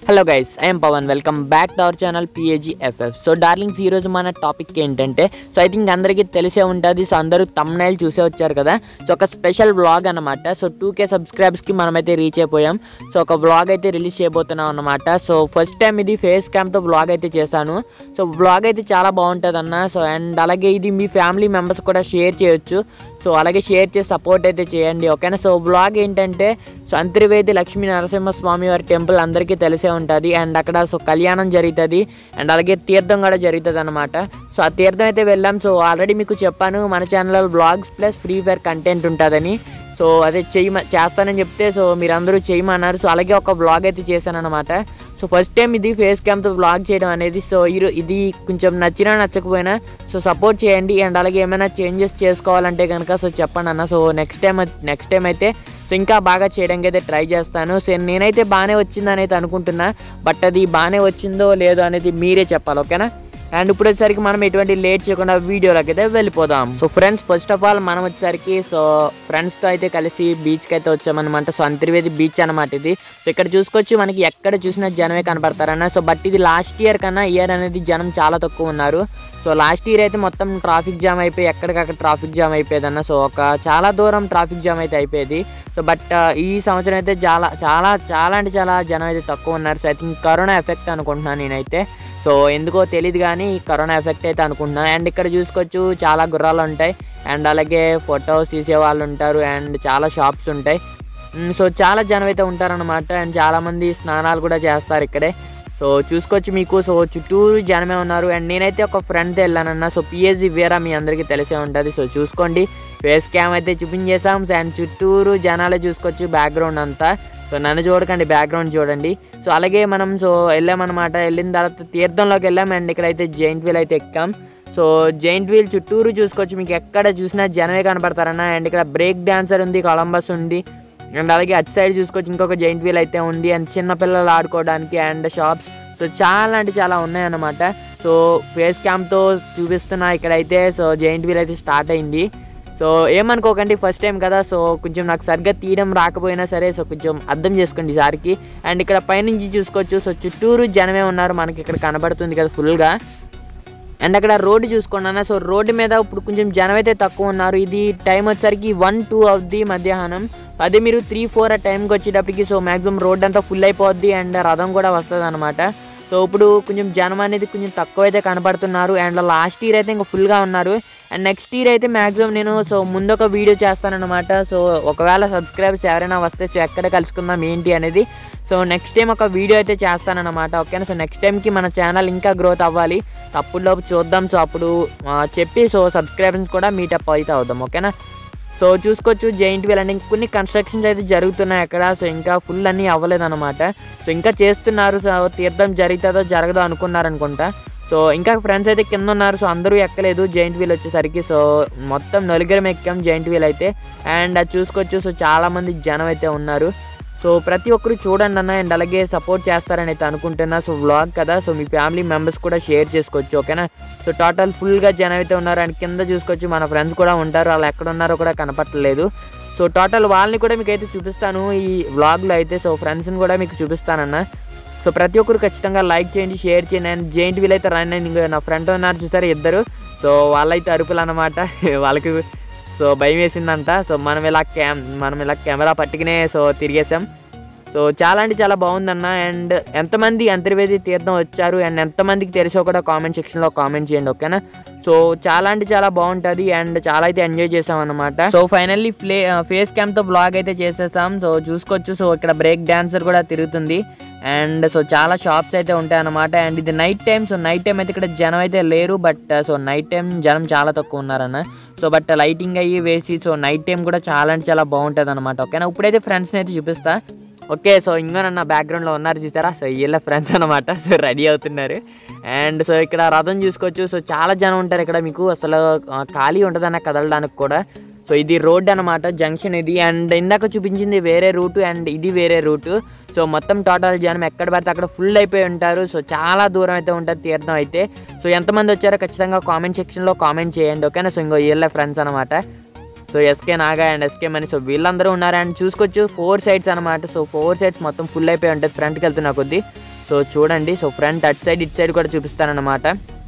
hello guys I'm Pavan welcome back to our channel PAG FF so darlings ఈ రోజు మన topic ఏంటంటే so I think అందరికీ తెలిసే ఉంటుంది సో అందరూ తమ్నైల్ చూసే వచ్చారు కదా సో ఒక స్పెషల్ వ్లాగ్ అనమాట సో టూ కే సబ్స్క్రైబ్స్కి మనమైతే రీచ్ అయిపోయాం సో ఒక వ్లాగ్ అయితే రిలీజ్ చేయబోతున్నాం అనమాట సో ఫస్ట్ టైం ఇది ఫేస్ క్యామ్తో వ్లాగ్ అయితే చేశాను సో వ్లాగ్ అయితే చాలా బాగుంటుంది అన్న సో అండ్ అలాగే ఇది మీ ఫ్యామిలీ మెంబర్స్ కూడా షేర్ చేయొచ్చు సో అలాగే షేర్ చేసి సపోర్ట్ అయితే చేయండి ఓకేనా సో వ్లాగ్ ఏంటంటే సో అంతర్వేది లక్ష్మీ నరసింహస్వామి వారి టెంపుల్ అందరికీ తెలిసే ఉంటుంది అండ్ అక్కడ సో కళ్యాణం జరుగుతుంది అండ్ అలాగే తీర్థం కూడా జరుగుతుంది అనమాట సో ఆ తీర్థం అయితే వెళ్ళాం సో ఆల్రెడీ మీకు చెప్పాను మన ఛానల్లో blogs plus free fire content ఉంటుందని సో అదే చెయ్యి చేస్తానని చెప్తే సో మీరందరూ చేయమన్నారు సో అలాగే ఒక వ్లాగ్ అయితే చేశాను అనమాట సో ఫస్ట్ టైం ఇది ఫేస్ క్యామ్తో వ్లాగ్ చేయడం అనేది సో ఇరు ఇది కొంచెం నచ్చినా నచ్చకపోయినా సో సపోర్ట్ చేయండి అండ్ అలాగే ఏమైనా చేంజెస్ చేసుకోవాలంటే కనుక సో చెప్పండి అన్న so next time next time అయితే సో ఇంకా బాగా చేయడానికి అయితే ట్రై చేస్తాను సో నేనైతే బాగానే వచ్చిందని అయితే అనుకుంటున్నా బట్ అది బాగానే వచ్చిందో లేదో అనేది మీరే చెప్పాలి ఓకేనా అండ్ ఇప్పుడు వచ్చేసరికి మనం ఎటువంటి లేట్ చేయకుండా వీడియోలోకి అయితే వెళ్ళిపోదాం so friends first of all మనం వచ్చేసరికి సో ఫ్రెండ్స్తో అయితే కలిసి బీచ్కి అయితే వచ్చామన్నమాట సో అంతర్వేది బీచ్ అనమాట ఇది సో ఇక్కడ చూసుకోవచ్చు మనకి ఎక్కడ చూసినా జనమే కనపడతారన్న సో బట్ ఇది లాస్ట్ ఇయర్ కన్నా ఇయర్ అనేది జనం చాలా తక్కువ ఉన్నారు సో లాస్ట్ ఇయర్ అయితే మొత్తం ట్రాఫిక్ జామ్ అయిపోయి ఎక్కడికక్కడ ట్రాఫిక్ జామ్ అయిపోయేదన్న సో ఒక చాలా దూరం ట్రాఫిక్ జామ్ అయితే అయిపోయేది సో బట్ ఈ సంవత్సరం అయితే చాలా చాలా చాలా అంటే చాలా జనం అయితే తక్కువ ఉన్నారు so I think corona effect అనుకుంటున్నాను నేనైతే సో ఎందుకో తెలియదు కానీ కరోనా ఎఫెక్ట్ అయితే అనుకుంటున్నాను అండ్ ఇక్కడ చూసుకోవచ్చు చాలా గుర్రాలు ఉంటాయి అండ్ అలాగే ఫొటోస్ తీసే వాళ్ళు ఉంటారు అండ్ చాలా షాప్స్ ఉంటాయి మ్, సో చాలా జనం అయితే ఉంటారనమాట అండ్ చాలామంది స్నానాలు కూడా చేస్తారు ఇక్కడే సో చూసుకోవచ్చు మీకు సో చుట్టూరు జనమే ఉన్నారు అండ్ నేనైతే ఒక ఫ్రెండ్తో వెళ్ళానన్న సో పిఎస్జి వేరా మీ అందరికీ తెలిసే ఉంటుంది సో చూసుకోండి ఫేస్ క్యామ్ అయితే చూపించేసాం అండ్ చుట్టూరు జనాలే చూసుకోవచ్చు బ్యాక్గ్రౌండ్ అంతా సో నన్ను చూడకండి బ్యాక్గ్రౌండ్ చూడండి సో అలాగే మనం సో వెళ్ళామన్నమాట వెళ్ళిన తర్వాత తీర్థంలోకి వెళ్ళాం అండ్ ఇక్కడైతే జైంట్ వీల్ అయితే ఎక్కాం సో జైంట్ వీల్ చుట్టూరు చూసుకోవచ్చు మీకు ఎక్కడ చూసినా జనమే కనపడతారన్న అండ్ ఇక్కడ బ్రేక్ డాన్సర్ ఉంది కొలంబస్ ఉంది అండ్ అలాగే అటు సైడ్ చూసుకోవచ్చు ఇంకొక జైంట్ వీల్ అయితే ఉంది అండ్ చిన్న పిల్లలు ఆడుకోవడానికి అండ్ షాప్స్ సో చాలా అంటే చాలా ఉన్నాయన్నమాట సో ఫేస్ క్యామ్తో చూపిస్తున్నా ఇక్కడైతే సో జైంట్ వీల్ అయితే స్టార్ట్ అయింది సో ఏమనుకోకండి ఫస్ట్ టైం కదా సో కొంచెం నాకు సరిగ్గా తీయడం రాకపోయినా సరే సో కొంచెం అర్థం చేసుకోండి ఈసారికి అండ్ ఇక్కడ పైనుంచి చూసుకోవచ్చు సో చుట్టూరు జనమే ఉన్నారు మనకి ఇక్కడ కనబడుతుంది కదా ఫుల్గా అండ్ అక్కడ రోడ్డు చూసుకున్నాను సో రోడ్డు మీద ఇప్పుడు కొంచెం జనం అయితే తక్కువ ఉన్నారు ఇది టైం వచ్చేసరికి వన్ టూ అవుద్ది మధ్యాహ్నం అదే మీరు త్రీ ఫోర్ ఆ టైంకి వచ్చేటప్పటికి సో మ్యాక్సిమం రోడ్ అంతా ఫుల్ అయిపోద్ది అండ్ రథం కూడా వస్తుంది అనమాట సో ఇప్పుడు కొంచెం జనం అనేది కొంచెం తక్కువ అయితే కనపడుతున్నారు అండ్ లాస్ట్ ఇయర్ అయితే ఇంకా ఫుల్గా ఉన్నారు అండ్ నెక్స్ట్ ఇయర్ అయితే మ్యాక్సిమం నేను సో ముందు ఒక వీడియో చేస్తానన్నమాట సో ఒకవేళ సబ్స్క్రైబర్స్ ఎవరైనా వస్తే సో ఎక్కడ కలుసుకుందాం ఏంటి అనేది సో నెక్స్ట్ టైం ఒక వీడియో అయితే చేస్తానన్నమాట ఓకేనా సో నెక్స్ట్ టైంకి మన ఛానల్ ఇంకా గ్రోత్ అవ్వాలి అప్పుడులోపు చూద్దాం సో అప్పుడు ఆ, చెప్పి సో సబ్స్క్రైబర్స్ కూడా మీటప్ అయితే అవుదాం ఓకేనా సో చూసుకోవచ్చు జైంట్ వీల్ అండ్ కొన్ని కన్స్ట్రక్షన్స్ అయితే జరుగుతున్నాయి అక్కడ సో ఇంకా ఫుల్ అన్నీ అవ్వలేదు అనమాట సో ఇంకా చేస్తున్నారు సో తీర్థం జరుగుతుందో జరగదో అనుకున్నారు అనుకుంటా సో ఇంకా ఫ్రెండ్స్ అయితే కింద ఉన్నారు సో అందరూ ఎక్కలేదు జైంట్ వీల్ వచ్చేసరికి సో మొత్తం నలుగురం ఎక్కాం జైంట్ వీల్ అయితే అండ్ అది చూసుకోవచ్చు సో చాలామంది జనం అయితే ఉన్నారు సో ప్రతి ఒక్కరు చూడండి అన్న అండ్ అలాగే సపోర్ట్ చేస్తారని అయితే అనుకుంటున్నా సో వ్లాగ్ కదా సో మీ ఫ్యామిలీ మెంబర్స్ కూడా షేర్ చేసుకోవచ్చు ఓకేనా సో టోటల్ ఫుల్గా జనం అయితే ఉన్నారు అండ్ కింద చూసుకోవచ్చు మన ఫ్రెండ్స్ కూడా ఉంటారు వాళ్ళు ఎక్కడ ఉన్నారో కూడా కనపట్టలేదు సో టోటల్ వాళ్ళని కూడా మీకు అయితే చూపిస్తాను ఈ వ్లాగ్లో అయితే సో ఫ్రెండ్స్ని కూడా మీకు చూపిస్తానన్న సో ప్రతి ఒక్కరు ఖచ్చితంగా లైక్ చేయండి షేర్ చేయండి అండ్ జైంట్ వీల్ అయితే రన్ అయింది నా ఫ్రెండ్ ఉన్నారు చూసారు ఇద్దరు సో వాళ్ళైతే అరుపులు అనమాట వాళ్ళకి సో భయం వేసిందంట సో మనం ఇలా క్యామ్ మనం ఇలా కెమెరా పట్టుకునే సో తిరిగేసాం సో చాలా అంటే చాలా బాగుందన్న అండ్ ఎంతమంది అంతర్వేది తీర్థం వచ్చారు అండ్ ఎంతమందికి తెలిసో కూడా కామెంట్ సెక్షన్లో కామెంట్ చేయండి ఓకేనా సో చాలా అంటే చాలా బాగుంటుంది అండ్ చాలా అయితే ఎంజాయ్ చేసాం అనమాట సో ఫైనల్లీ ఫ్లే ఫేస్ క్యామ్తో బ్లాగ్ అయితే చేసేసాం సో చూసుకోవచ్చు సో ఇక్కడ బ్రేక్ డాన్సర్ కూడా తిరుగుతుంది అండ్ సో చాలా షాప్స్ అయితే ఉంటాయి అనమాట అండ్ ఇది night time so night time అయితే ఇక్కడ జనం అయితే లేరు బట్ సో నైట్ టైం జనం చాలా తక్కువ ఉన్నారన్న సో బట్ లైటింగ్ అయ్యి వేసి సో నైట్ టైం కూడా చాలా అంటే చాలా బాగుంటుంది అనమాట ఓకేనా ఇప్పుడైతే ఫ్రెండ్స్ని అయితే చూపిస్తా ఓకే సో ఇంకోనన్న బ్యాక్గ్రౌండ్లో ఉన్నారు చూసారా సో వీళ్ళ ఫ్రెండ్స్ అనమాట సో రెడీ అవుతున్నారు అండ్ సో ఇక్కడ రథం చూసుకోవచ్చు సో చాలా జనం ఉంటారు ఇక్కడ మీకు అసలు ఆ, ఖాళీ ఉంటుందన్న కదలడానికి కూడా సో ఇది రోడ్ అనమాట జంక్షన్ ఇది అండ్ ఇందాక చూపించింది వేరే రూట్ అండ్ ఇది వేరే రూట్ సో మొత్తం టోటల్ జనం ఎక్కడ పడితే అక్కడ ఫుల్ అయిపోయి ఉంటారు సో చాలా దూరం అయితే ఉంటుంది తీర్థం అయితే సో ఎంతమంది వచ్చారో ఖచ్చితంగా కామెంట్ సెక్షన్లో కామెంట్ చేయండి ఓకేనా సో ఇంకో వీళ్ళ ఫ్రెండ్స్ అనమాట so SK Naga and SK Mani so వీళ్ళందరూ ఉన్నారు అండ్ చూసుకోవచ్చు ఫోర్ సైడ్స్ అనమాట సో ఫోర్ సైడ్స్ మొత్తం ఫుల్ అయిపోయి ఉంటుంది ఫ్రంట్కి వెళ్తున్న కొద్దీ సో చూడండి సో ఫ్రంట్ అటు సైడ్ ఇటు సైడ్ కూడా చూపిస్తానన్నమాట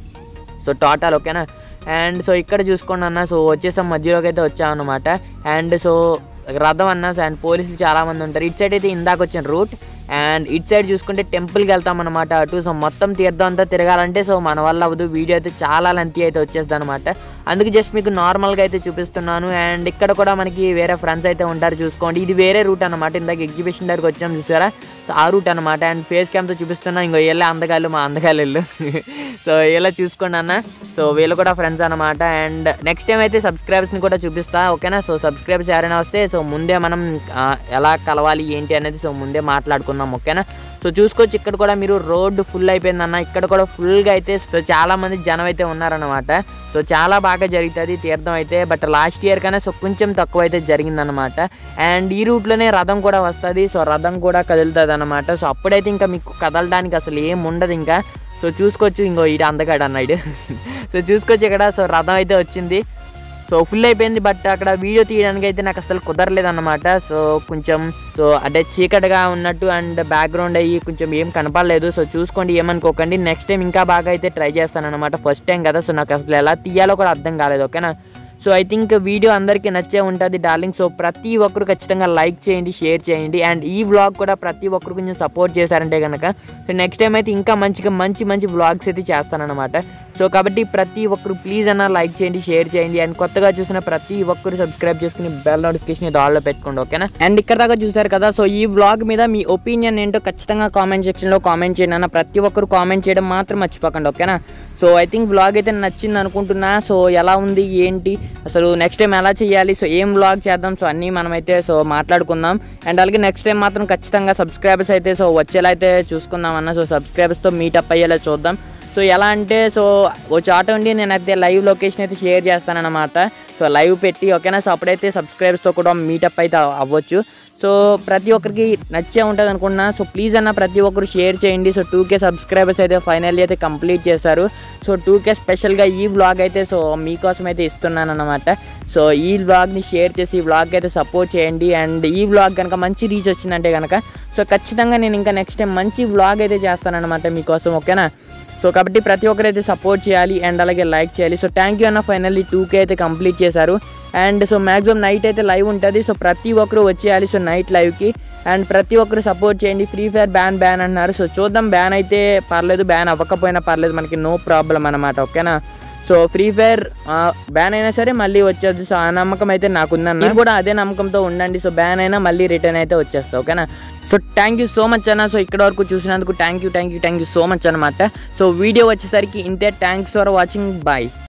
సో టోటల్ ఓకేనా అండ్ సో ఇక్కడ చూసుకోండి అన్న సో వచ్చేసాం మధ్యలోకి అయితే వచ్చామన్నమాట అండ్ సో రథం అన్న సో అండ్ పోలీసులు చాలామంది ఉంటారు ఇటు సైడ్ అయితే ఇందాక వచ్చిన రూట్ అండ్ ఇటు సైడ్ చూసుకుంటే టెంపుల్కి వెళ్తాం అనమాట అటు సో మొత్తం తీర్థం అంతా తిరగాలంటే సో మన వల్ల అవ్వదు వీడియో అయితే చాలా లెంతీ అయితే వచ్చేస్తుంది అనమాట అందుకు జస్ట్ మీకు నార్మల్గా అయితే చూపిస్తున్నాను అండ్ ఇక్కడ కూడా మనకి వేరే ఫ్రెండ్స్ అయితే ఉంటారు చూసుకోండి ఇది వేరే రూట్ అనమాట ఇందాక ఎగ్జిబిషన్ దగ్గరికి వచ్చాం చూసారా సో ఆ రూట్ అనమాట అండ్ ఫేస్ క్యామ్తో చూపిస్తున్నా ఇంకో వెళ్ళే అందగాళ్ళు మా అందగాళ్ళు వెళ్ళు సో ఇలా చూసుకోండి అన్న సో వీళ్ళు కూడా ఫ్రెండ్స్ అనమాట అండ్ నెక్స్ట్ టైం అయితే సబ్స్క్రైబర్స్ని కూడా చూపిస్తా ఓకేనా సో సబ్స్క్రైబర్స్ ఎవరైనా వస్తే సో ముందే మనం ఆ, ఎలా కలవాలి ఏంటి అనేది సో ముందే మాట్లాడుకుందాం ఓకేనా సో చూసుకోవచ్చు ఇక్కడ కూడా మీరు రోడ్డు ఫుల్ అయిపోయిందన్న ఇక్కడ కూడా ఫుల్గా అయితే సో చాలా మంది జనం అయితే ఉన్నారనమాట సో చాలా బాగా జరుగుతుంది తీర్థం అయితే బట్ లాస్ట్ ఇయర్ కన్నా సో కొంచెం తక్కువ అయితే జరిగిందనమాట అండ్ ఈ రూట్లోనే రథం కూడా వస్తుంది సో రథం కూడా కదులుతుంది అనమాట సో అప్పుడైతే ఇంకా మీకు కదలడానికి అసలు ఏం ఉండదు ఇంకా సో చూసుకోవచ్చు ఇంకో ఇటు అందగాడు అన్నాడు సో చూసుకోవచ్చు ఇక్కడ సో రథం అయితే వచ్చింది సో ఫుల్ అయిపోయింది బట్ అక్కడ వీడియో తీయడానికి అయితే నాకు అసలు కుదరలేదు అనమాట సో కొంచెం సో అంటే చీకటిగా ఉన్నట్టు అండ్ బ్యాక్గ్రౌండ్ అయ్యి కొంచెం ఏం కనపడలేదు సో చూసుకోండి ఏమనుకోకండి నెక్స్ట్ టైం ఇంకా బాగా అయితే ట్రై చేస్తాను అనమాట ఫస్ట్ టైం కదా సో నాకు అసలు ఎలా తీయాలో కూడా అర్థం కాలేదు ఓకేనా సో ఐ థింక్ వీడియో అందరికీ నచ్చే ఉంటుంది డార్లింగ్ సో ప్రతి ఒక్కరు ఖచ్చితంగా లైక్ చేయండి షేర్ చేయండి అండ్ ఈ వ్లాగ్ కూడా ప్రతి ఒక్కరు కొంచెం సపోర్ట్ చేశారంటే కనుక సో నెక్స్ట్ టైం అయితే ఇంకా మంచిగా మంచి మంచి వ్లాగ్స్ అయితే చేస్తానన్నమాట సో కాబట్టి ప్రతి ఒక్కరు ప్లీజ్ అన్న లైక్ చేయండి షేర్ చేయండి అండ్ కొత్తగా చూసిన ప్రతి ఒక్కరు సబ్స్క్రైబ్ చేసుకుని బెల్ నోటిఫికేషన్ ఇది ఆల్లో పెట్టుకోండి ఓకేనా అండ్ ఇక్కడ దాకా చూసారు కదా సో ఈ వ్లాగ్ మీద మీ ఒపీనియన్ ఏంటో ఖచ్చితంగా కామెంట్ సెక్షన్లో కామెంట్ చేయండి అన్న ప్రతి ఒక్కరు కామెంట్ చేయడం మాత్రం మర్చిపోకండి ఓకేనా సో ఐ థింక్ వ్లాగ్ అయితే నచ్చింది అనుకుంటున్నా సో ఎలా ఉంది ఏంటి అసలు నెక్స్ట్ టైం ఎలా చేయాలి సో ఏం వ్లాగ్ చేద్దాం సో అన్నీ మనమైతే సో మాట్లాడుకుందాం అండ్ అలాగే నెక్స్ట్ టైం మాత్రం ఖచ్చితంగా సబ్స్క్రైబర్స్ అయితే సో వచ్చేలా అయితే చూసుకుందాం అన్న సో సబ్స్క్రైబర్స్తో మీటప్ అయ్యేలా చూద్దాం సో ఎలా అంటే సో ఓ చాట ఉండి నేనైతే లైవ్ లొకేషన్ అయితే షేర్ చేస్తానన్నమాట సో లైవ్ పెట్టి ఓకేనా సో అప్పుడైతే సబ్స్క్రైబర్స్తో కూడా మీటప్ అయితే అవ్వచ్చు సో ప్రతి ఒక్కరికి నచ్చే ఉంటుంది అనుకున్నా సో ప్లీజ్ అన్న ప్రతి ఒక్కరు షేర్ చేయండి సో టూ కే సబ్స్క్రైబర్స్ అయితే ఫైనల్లీ అయితే కంప్లీట్ చేశారు సో టూ కే స్పెషల్గా ఈ వ్లాగ్ అయితే సో మీకోసం అయితే ఇస్తున్నాను అనమాట సో ఈ వ్లాగ్ని షేర్ చేసి ఈ వ్లాగ్ అయితే సపోర్ట్ చేయండి అండ్ ఈ వ్లాగ్ కనుక మంచి రీచ్ వచ్చిందంటే కనుక సో ఖచ్చితంగా నేను ఇంకా నెక్స్ట్ టైం మంచి వ్లాగ్ అయితే చేస్తానన్నమాట మీకోసం ఓకేనా సో కాబట్టి ప్రతి ఒక్కరైతే సపోర్ట్ చేయాలి అండ్ అలాగే లైక్ చేయాలి సో థ్యాంక్ యూ అన్న ఫైనల్లీ టూ కే అయితే కంప్లీట్ చేశారు అండ్ సో మ్యాక్సిమం నైట్ అయితే లైవ్ ఉంటుంది సో ప్రతి ఒక్కరు వచ్చేయాలి సో నైట్ లైవ్కి అండ్ ప్రతి ఒక్కరు సపోర్ట్ చేయండి ఫ్రీ ఫైర్ బ్యాన్ బ్యాన్ అన్నారు సో చూద్దాం బ్యాన్ అయితే పర్లేదు బ్యాన్ అవ్వకపోయినా పర్లేదు మనకి నో ప్రాబ్లం అనమాట ఓకేనా సో ఫ్రీ ఫైర్ బ్యాన్ అయినా సరే మళ్ళీ వచ్చేది సో ఆ నమ్మకం అయితే నాకుందన్న మీరు కూడా అదే నమ్మకంతో ఉండండి సో బ్యాన్ అయినా మళ్ళీ రిటర్న్ అయితే వచ్చేస్తా ఓకేనా so thank you so much అన్న సో ఇక్కడ వరకు చూసినందుకు thank you thank you thank you so much అనమాట సో వీడియో వచ్చేసరికి ఇంతే థ్యాంక్స్ ఫర్ వాచింగ్ బాయ్